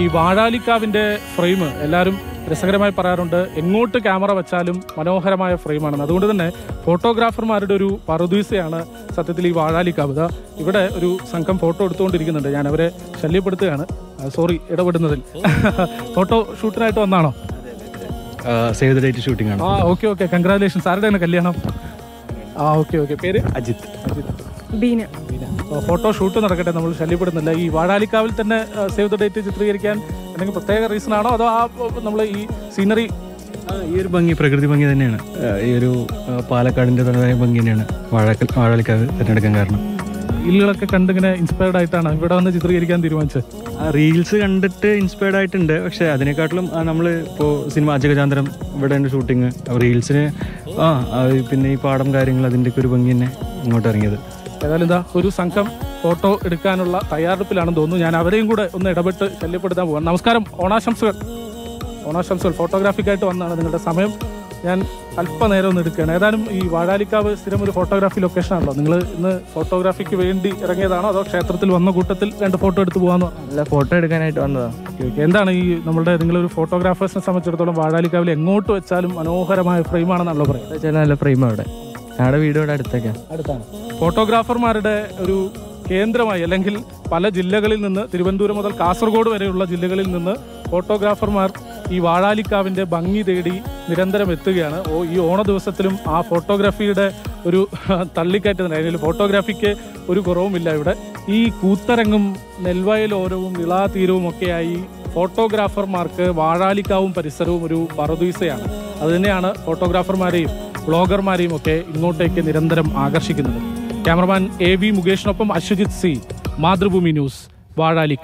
വാഴാലിക്കാവിൻ്റെ frame എല്ലാവരും രസകരമായി പറയാറുണ്ട് എങ്ങോട്ട് ക്യാമറ വെച്ചാലും മനോഹരമായ ഫ്രെയിമാണെന്ന് അതുകൊണ്ട് തന്നെ ഫോട്ടോഗ്രാഫർമാരുടെ ഒരു പറുദീസയാണ് സത്യത്തിൽ ഈ വാഴാലിക്കാവ് ഇതാ ഇവിടെ ഒരു സംഘം ഫോട്ടോ എടുത്തുകൊണ്ടിരിക്കുന്നുണ്ട് ഞാൻ അവരെ ശല്യപ്പെടുത്തുകയാണ് സോറി ഇടപെടുന്നതിൽ ഫോട്ടോ ഷൂട്ടിനായിട്ട് വന്നാണോ സേവ് ദ ഡേറ്റ് ഷൂട്ടിംഗ് ആണ് ആ ഓക്കെ ഓക്കെ കൺഗ്രാറ്റുലേഷൻസ് ആരുടെയാണ് കല്യാണം ആ ഓക്കെ ഓക്കെ പേര് അജിത്ത് ബീന ഫോട്ടോ ഷൂട്ട് നടക്കട്ടെ നമ്മൾ ശല്യപ്പെടുന്നില്ല ഈ വാഴാലിക്കാവിൽ തന്നെ സേവ് ദ ഡേറ്റ് ചിത്രീകരിക്കാൻ എന്തെങ്കിലും പ്രത്യേക റീസൺ ആണോ അതോ ആ നമ്മൾ ഈ സീനറി ആ, ഈ ഒരു ഭംഗി പ്രകൃതി ഭംഗി തന്നെയാണ് ആ, ഈ ഒരു ആ, പാലക്കാടിന്റെ തനതായ ഭംഗി തന്നെയാണ് വാഴക്കൽ വാഴാലിക്കാവ് തിരഞ്ഞെടുക്കാൻ കാരണം റീലുകളൊക്കെ കണ്ടിങ്ങനെ ഇൻസ്പയർഡ് ആയിട്ടാണ് ഇവിടെ വന്ന് ചിത്രീകരിക്കാൻ തീരുമാനിച്ചത് റീൽസ് കണ്ടിട്ട് ഇൻസ്പയർഡ് ആയിട്ടുണ്ട് പക്ഷെ അതിനെക്കാട്ടിലും നമ്മൾ ഇപ്പോൾ സിനിമ അജഗജാന്തരം ഇവിടെ ഉണ്ട് ഷൂട്ടിങ് റീൽസിന് ആ ആ, പിന്നെ ഈ പാടം കാര്യങ്ങൾ അതിൻ്റെയൊക്കെ ഒരു ഭംഗി തന്നെ ഇങ്ങോട്ട് ഇറങ്ങിയത് ഏതായാലും ഇതാ ഒരു സംഘം ഫോട്ടോ എടുക്കാനുള്ള തയ്യാറെടുപ്പിലാണെന്ന് തോന്നുന്നു ഞാൻ അവരെയും കൂടെ ഒന്ന് ഇടപെട്ട് ശല്യപ്പെടുത്താൻ പോകാം നമസ്കാരം ഓണാശംസകൾ ഓണാശംസകൾ ഫോട്ടോഗ്രാഫിക്കായിട്ട് വന്നാണ് നിങ്ങളുടെ സമയം ഞാൻ അല്പനേരം ഒന്ന് എടുക്കുകയാണ് ഏതായാലും ഈ വാഴാലിക്കാവ് സ്ഥിരം ഒരു ഫോട്ടോഗ്രാഫി ലൊക്കേഷൻ ആണല്ലോ നിങ്ങൾ ഇന്ന് ഫോട്ടോഗ്രാഫിക്ക് വേണ്ടി ഇറങ്ങിയതാണോ അതോ ക്ഷേത്രത്തിൽ വന്ന കൂട്ടത്തിൽ രണ്ട് ഫോട്ടോ എടുത്ത് പോകാമെന്ന് അല്ല ഫോട്ടോ എടുക്കാനായിട്ട് വന്നതാ ഓക്കെ ഓക്കെ എന്താണ് ഈ നമ്മുടെ നിങ്ങളൊരു ഫോട്ടോഗ്രാഫേഴ്സിനെ സംബന്ധിച്ചിടത്തോളം വാഴാലിക്കാവിൽ എങ്ങോട്ട് വെച്ചാലും മനോഹരമായ ഫ്രെയിമാണെന്നാണല്ലോ പറയുന്നത് വെച്ചാൽ നല്ല ഫ്രെയിം അവിടെ ഞങ്ങളുടെ വീട് ഇവിടെ അടുത്തൊക്കെയാ അടുത്താണ് ഫോട്ടോഗ്രാഫർമാരുടെ ഒരു കേന്ദ്രമായി അല്ലെങ്കിൽ പല ജില്ലകളിൽ നിന്ന് തിരുവനന്തപുരം മുതൽ കാസർഗോഡ് വരെയുള്ള ജില്ലകളിൽ നിന്ന് ഫോട്ടോഗ്രാഫർമാർ ഈ വാഴാലിക്കാവിൻ്റെ ഭംഗി തേടി നിരന്തരം എത്തുകയാണ് ഓ ഈ ഓണ ദിവസത്തിലും ആ ഫോട്ടോഗ്രാഫിയുടെ ഒരു തള്ളിക്കയറ്റം തന്നെ അതിൽ ഫോട്ടോഗ്രാഫിക്ക് ഒരു കുറവുമില്ല ഇവിടെ ഈ കൂത്തരങ്ങും നെൽവയലോരവും നിളാതീരവും ഒക്കെയായി ഫോട്ടോഗ്രാഫർമാർക്ക് വാഴാലിക്കാവും പരിസരവും ഒരു പറുദീസയാണ് അതുതന്നെയാണ് ഫോട്ടോഗ്രാഫർമാരെയും ബ്ലോഗർമാരെയും ഒക്കെ ഇങ്ങോട്ടേക്ക് നിരന്തരം ആകർഷിക്കുന്നത് ക്യാമറമാൻ എ വി മുകേഷിനൊപ്പം അശ്വജിത് സി മാതൃഭൂമി ന്യൂസ് വാഴാലി